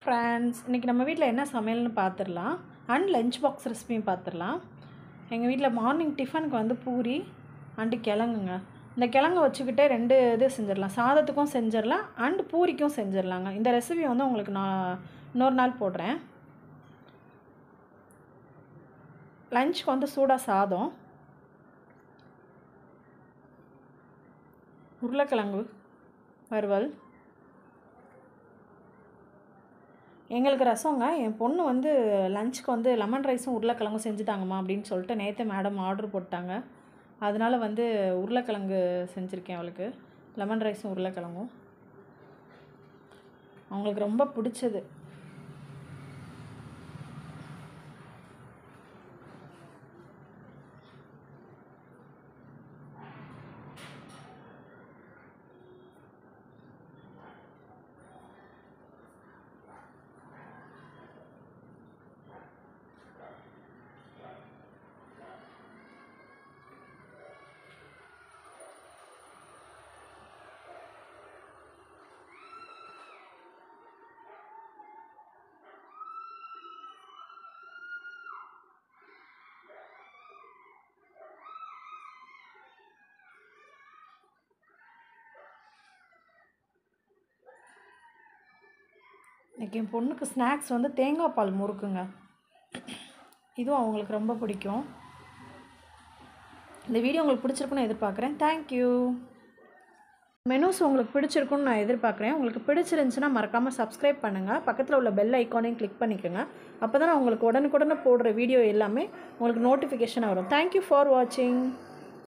friends இன்றைக்கி நம்ம வீட்டில் என்ன சமையல்னு பார்த்துடலாம் அண்ட் லஞ்ச் பாக்ஸ் ரெசிபியும் பார்த்துடலாம் எங்கள் வீட்டில் மார்னிங் டிஃபனுக்கு வந்து பூரி அண்டு கிழங்குங்க இந்த கிழங்கு வச்சுக்கிட்டே ரெண்டு இது செஞ்சிடலாம் சாதத்துக்கும் செஞ்சிடலாம் அண்ட் பூரிக்கும் செஞ்சிடலாங்க இந்த ரெசிபி வந்து உங்களுக்கு நான் இன்னொரு நாள் போடுறேன் லஞ்சுக்கு வந்து சூடாக சாதம் உருளைக்கிழங்கு வறுவல் எங்களுக்கு ரசங்க என் பொண்ணு வந்து லஞ்சுக்கு வந்து லெமன் ரைஸும் உருளைக்கிழங்கும் செஞ்சு தாங்கம்மா அப்படின்னு சொல்லிட்டு நேற்று மேடம் ஆர்டர் போட்டாங்க அதனால வந்து உருளைக்கிழங்கு செஞ்சுருக்கேன் அவளுக்கு லெமன் ரைஸும் உருளைக்கிழங்கும் அவங்களுக்கு ரொம்ப பிடிச்சது இன்றைக்கி என் பொண்ணுக்கு ஸ்நாக்ஸ் வந்து தேங்காய் பால் முறுக்குங்க இதுவும் அவங்களுக்கு ரொம்ப பிடிக்கும் இந்த வீடியோ உங்களுக்கு பிடிச்சிருக்குன்னு எதிர்பார்க்குறேன் தேங்க்யூ மெனூஸ் உங்களுக்கு பிடிச்சிருக்குன்னு நான் எதிர்பார்க்குறேன் உங்களுக்கு பிடிச்சிருந்துச்சுன்னா மறக்காமல் சப்ஸ்கிரைப் பண்ணுங்கள் பக்கத்தில் உள்ள பெல் ஐக்கானையும் கிளிக் பண்ணிக்கோங்க அப்போ தான் உங்களுக்கு உடனுக்குடனே போடுற வீடியோ எல்லாமே உங்களுக்கு நோட்டிஃபிகேஷன் வரும் தேங்க்யூ ஃபார் வாட்சிங்